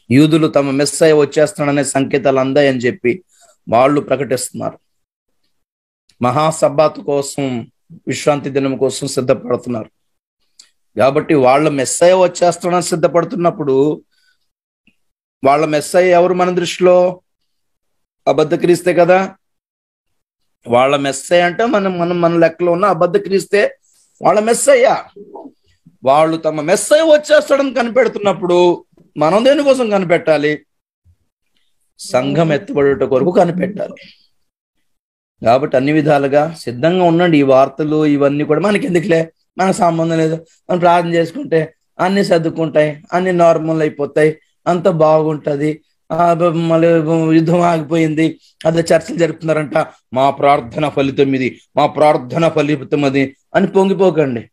యూదులు తమ మెస్సయ్య వచ్చేస్తున్నాడనే సంకేతాలు అందాయని చెప్పి వాళ్ళు ప్రకటిస్తున్నారు మహాసబ్బాత్ కోసం విశ్రాంతి దినం కోసం సిద్ధపడుతున్నారు కాబట్టి వాళ్ళ మెస్సయ్య వచ్చేస్తున్నాడని సిద్ధపడుతున్నప్పుడు వాళ్ళ మెస్సయ్య ఎవరు మన దృష్టిలో అబద్ధ క్రీస్తే కదా వాళ్ళ మెస్సయ్య అంటే మనం మనం మన లెక్కలో ఉన్న అబద్ధ క్రీస్తే వాళ్ళ మెస్సయ్య వాళ్ళు తమ మెస్సయ్య వచ్చేస్తాడని కనిపెడుతున్నప్పుడు మనం దేనికోసం కనిపెట్టాలి సంఘం ఎత్తబడుట కొరకు కనిపెట్టాలి కాబట్టి అన్ని విధాలుగా సిద్ధంగా ఉండండి ఈ వార్తలు ఇవన్నీ కూడా మనకి ఎందుకులే మనకు సంబంధం లేదు మనం ప్రార్థన చేసుకుంటే అన్ని సర్దుకుంటాయి అన్ని నార్మల్ అయిపోతాయి అంత బాగుంటది ఆ బ- మళ్ళీ యుద్ధం ఆగిపోయింది అదే చర్చలు జరుపుతున్నారంట మా ప్రార్థన ఫలితం ఇది మా ప్రార్థన ఫలితం అది అని పొంగిపోకండి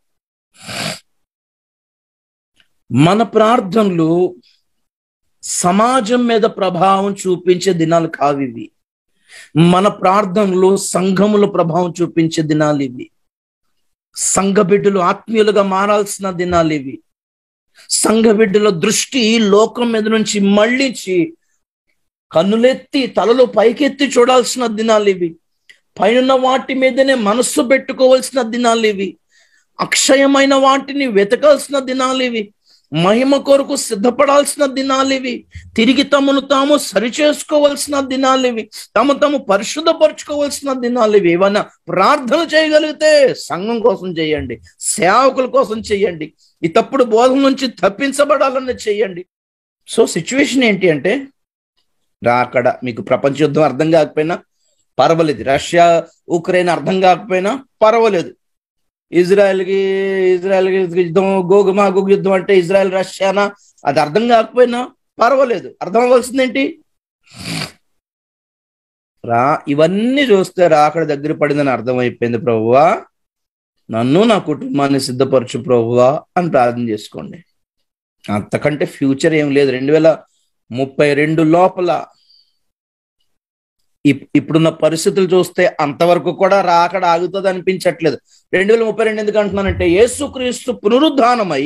మన ప్రార్థనలు సమాజం మీద ప్రభావం చూపించే దినాలు కావు ఇవి మన ప్రార్థనలు సంఘముల ప్రభావం చూపించే దినాలు ఇవి సంఘ బిడ్డలు ఆత్మీయులుగా మారాల్సిన దినాలు ఇవి సంఘ బిడ్డల దృష్టి లోకం మీద నుంచి మళ్ళించి కన్నులెత్తి తలలు పైకెత్తి చూడాల్సిన దినాలు ఇవి పైన వాటి మీదనే మనస్సు పెట్టుకోవాల్సిన దినాలు ఇవి అక్షయమైన వాటిని వెతకాల్సిన దినాలు ఇవి మహిమ కొరకు సిద్ధపడాల్సిన దినాలు ఇవి తిరిగి తమను తాము సరిచేసుకోవాల్సిన దినాలు ఇవి తమ తాము పరిశుద్ధపరచుకోవాల్సిన దినాలు ఇవి ఏమన్నా ప్రార్థన చేయగలిగితే సంఘం కోసం చేయండి సేవకుల కోసం చేయండి ఈ తప్పుడు బోధన నుంచి తప్పించబడాలని చేయండి సో సిచ్యువేషన్ ఏంటి అంటే రాకడ మీకు ప్రపంచ యుద్ధం అర్థం కాకపోయినా పర్వాలేదు రష్యా ఉక్రెయిన్ అర్థం కాకపోయినా పర్వాలేదు ఇజ్రాయెల్కి ఇజ్రాయెల్కి యుద్ధం గోగు మాగోగు యుద్ధం అంటే ఇజ్రాయెల్ రష్యానా అది అర్థం కాకపోయినా పర్వాలేదు అర్థం అవ్వాల్సింది ఏంటి రా ఇవన్నీ చూస్తే రాకడ దగ్గర పడిందని అర్థమైపోయింది ప్రభువా నన్ను నా కుటుంబాన్ని సిద్ధపరచు ప్రభువా అని ప్రార్థన చేసుకోండి అంతకంటే ఫ్యూచర్ ఏం లేదు రెండు వేల ముప్పై రెండు లోపల ఇప్- ఇప్పుడున్న పరిస్థితులు చూస్తే అంతవరకు కూడా రాకడ ఆగుతుంది అనిపించట్లేదు రెండు వేల ముప్పై రెండు ఎందుకు అంటున్నానంటే యేసుక్రీస్తు పునరుద్ధానమై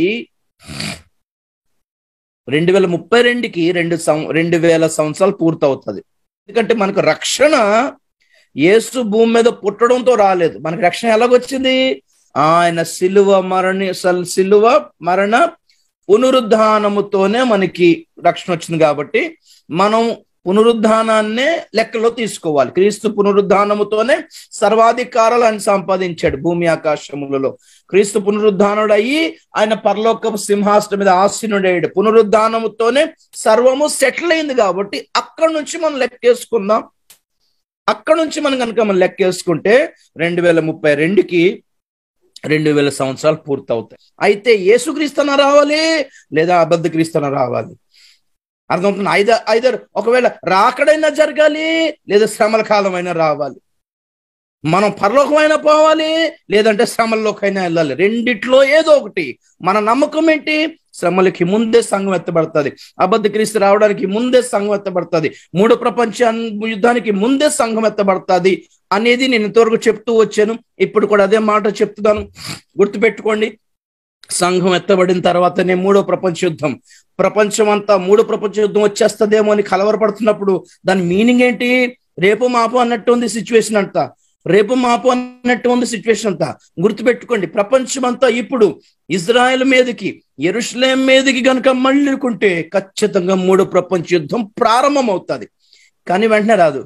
రెండు వేల ముప్పై రెండుకి రెండు సం రెండు వేల సంవత్సరాలు పూర్తవుతుంది ఎందుకంటే మనకు రక్షణ యేసు భూమి మీద పుట్టడంతో రాలేదు మనకు రక్షణ ఎలాగొచ్చింది ఆయన సిలువ మరణి సల్- సిలువ మరణ పునరుద్ధానముతోనే మనకి రక్షణ వచ్చింది కాబట్టి మనం పునరుద్ధానాన్నే లెక్కలో తీసుకోవాలి క్రీస్తు పునరుద్ధానముతోనే సర్వాధికారాలు ఆయన సంపాదించాడు భూమి ఆకాశములలో క్రీస్తు పునరుద్ధానుడు అయ్యి ఆయన పరలోకపు సింహాసనం మీద ఆసీనుడయ్యాడు పునరుద్ధానముతోనే సర్వము సెటిల్ అయింది కాబట్టి అక్కడి నుంచి మనం లెక్కేసుకుందాం అక్కడ నుంచి మనం కనుక మనం లెక్కేసుకుంటే రెండు వేల ముప్పై రెండుకి రెండు వేల సంవత్సరాలు పూర్తవుతాయి అయితే యేసుక్రీస్తున రావాలి లేదా అబద్ధ క్రీస్తున రావాలి అర్థమవుతుంది ఐదర్ ఐదర్ ఒకవేళ రాకడైనా జరగాలి లేదా శ్రమల కాలమైనా రావాలి మనం పరలోకమైనా పోవాలి లేదంటే శ్రమల్లోకైనా వెళ్ళాలి రెండిట్లో ఏదో ఒకటి మన నమ్మకం ఏంటి శ్రమలకి ముందే సంఘం ఎత్తబడుతుంది అబద్ధ క్రీస్తు రావడానికి ముందే సంఘం ఎత్తబడుతుంది మూడో ప్రపంచ యుద్ధానికి ముందే సంఘం ఎత్తబడుతుంది అనేది నేను ఇంతవరకు చెప్తూ వచ్చాను ఇప్పుడు కూడా అదే మాట చెప్తున్నాను గుర్తుపెట్టుకోండి సంఘం ఎత్తబడిన తర్వాతనే మూడో ప్రపంచ యుద్ధం ప్రపంచం అంతా మూడో ప్రపంచ యుద్ధం వచ్చేస్తుందేమో అని కలవరపడుతున్నప్పుడు దాని మీనింగ్ ఏంటి రేపు మాపు అన్నట్టు ఉంది సిచ్యువేషన్ అంతా రేపు మాపు అన్నట్టు ఉంది సిచ్యువేషన్ అంతా గుర్తుపెట్టుకోండి ప్రపంచం అంతా ఇప్పుడు ఇజ్రాయెల్ మీదకి ఎరుషలేం మీదకి గనుక మళ్ళీకుంటే ఖచ్చితంగా మూడో ప్రపంచ యుద్ధం ప్రారంభం అవుతుంది కానీ వెంటనే రాదు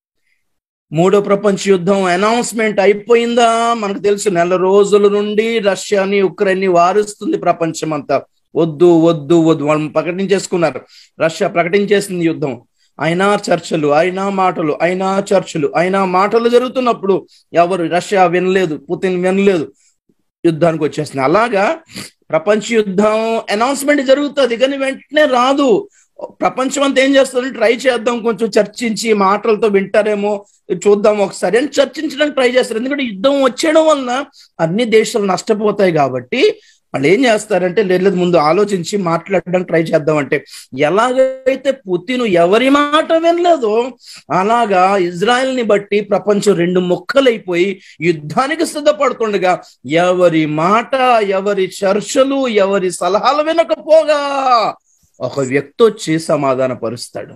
మూడో ప్రపంచ యుద్ధం అనౌన్స్మెంట్ అయిపోయిందా మనకు తెలుసు నెల రోజుల నుండి రష్యాని ఉక్రెయిన్ని వారుస్తుంది ప్రపంచం అంతా వద్దు వద్దు వద్దు వాళ్ళు ప్రకటించేసుకున్నారు రష్యా ప్రకటించేసింది యుద్ధం అయినా చర్చలు అయినా మాటలు అయినా చర్చలు అయినా మాటలు జరుగుతున్నప్పుడు ఎవరు రష్యా వినలేదు పుతిన్ వినలేదు యుద్ధానికి వచ్చేసింది అలాగా ప్రపంచ యుద్ధం అనౌన్స్మెంట్ జరుగుతుంది కానీ వెంటనే రాదు ప్రపంచం అంతా ఏం చేస్తుంది ట్రై చేద్దాం కొంచెం చర్చించి మాటలతో వింటారేమో చూద్దాం ఒకసారి అని చర్చించడానికి ట్రై చేస్తారు ఎందుకంటే యుద్ధం వచ్చేయడం వలన అన్ని దేశాలు నష్టపోతాయి కాబట్టి వాళ్ళు ఏం చేస్తారంటే లేదు ముందు ఆలోచించి మాట్లాడడానికి ట్రై చేద్దామంటే ఎలాగైతే పుతిను ఎవరి మాట వినలేదో అలాగా ఇజ్రాయెల్ ని బట్టి ప్రపంచం రెండు ముక్కలైపోయి యుద్ధానికి సిద్ధపడుతుండగా ఎవరి మాట ఎవరి చర్చలు ఎవరి సలహాలు వినకపోగా ఒక వ్యక్తి వచ్చి సమాధాన పరుస్తాడు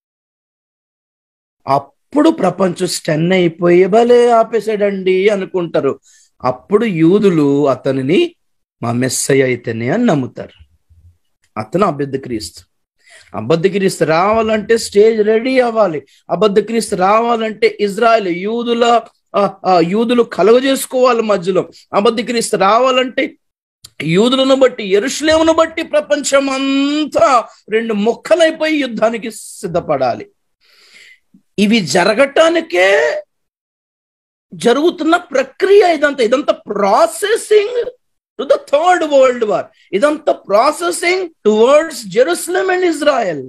అప్పుడు ప్రపంచం స్టెన్ అయిపోయి భలే ఆపేసాడండి అనుకుంటారు అప్పుడు యూదులు అతనిని మా మెస్సయ్య అయితేనే అని నమ్ముతారు అతను అబద్ధ క్రీస్తు అబద్ధ క్రీస్తు రావాలంటే స్టేజ్ రెడీ అవ్వాలి అబద్ధ క్రీస్తు రావాలంటే ఇజ్రాయెల్ యూదుల యూదులు కలుగజేసుకోవాలి మధ్యలో అబద్ధ క్రీస్తు రావాలంటే యూదులను బట్టి ఎరుషులేమును బట్టి ప్రపంచం అంతా రెండు ముక్కలైపోయి యుద్ధానికి సిద్ధపడాలి ఇవి జరగటానికే జరుగుతున్న ప్రక్రియ ఇదంతా ఇదంతా processing to the third world war ఇదంతా processing towards Jerusalem and Israel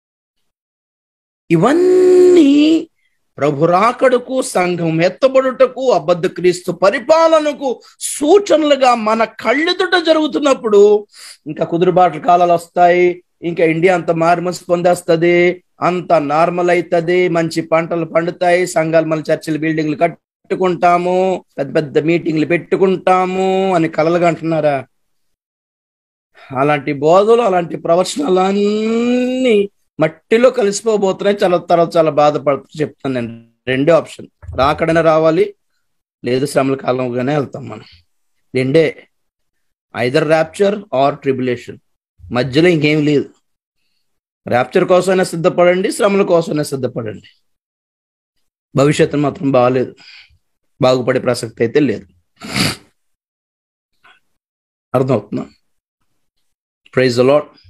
ఇవన్నీ ప్రభు రాకడకు సంఘం ఎత్తబడుటకు అబద్ధ క్రీస్తు పరిపాలనకు సూచనలుగా మన కళ్ళెదుట జరుగుతున్నప్పుడు ఇంకా కుదురుబాట్ల కాలాలు వస్తాయి ఇంకా ఇండియా అంత మార్మల్స్ పొందేస్తుంది అంత నార్మల్ అవుతుంది మంచి పంటలు పండుతాయి సంఘాలు మన చర్చిలు బిల్డింగ్లు కట్టుకుంటాము పెద్ద పెద్ద మీటింగ్లు పెట్టుకుంటాము అని కలలుగా అంటున్నారా అలాంటి బోధలు అలాంటి ప్రవచనాలు అన్నీ మట్టిలో కలిసిపోబోతున్నాయి చాలా తర్వాత చాలా బాధపడుతూ చెప్తాను నేను రెండే ఆప్షన్ రాకడనే రావాలి లేదు శ్రమల కాలంగానే వెళ్తాం మనం రెండే ఐదర్ ర్యాప్చర్ ఆర్ ట్రిబులేషన్ మధ్యలో ఇంకేం లేదు ర్యాప్చర్ కోసమైనా సిద్ధపడండి శ్రమల కోసమైనా సిద్ధపడండి భవిష్యత్తు మాత్రం బాగాలేదు బాగుపడే ప్రసక్తి అయితే లేదు అర్థమవుతున్నా ప్రైజ్ అలాట్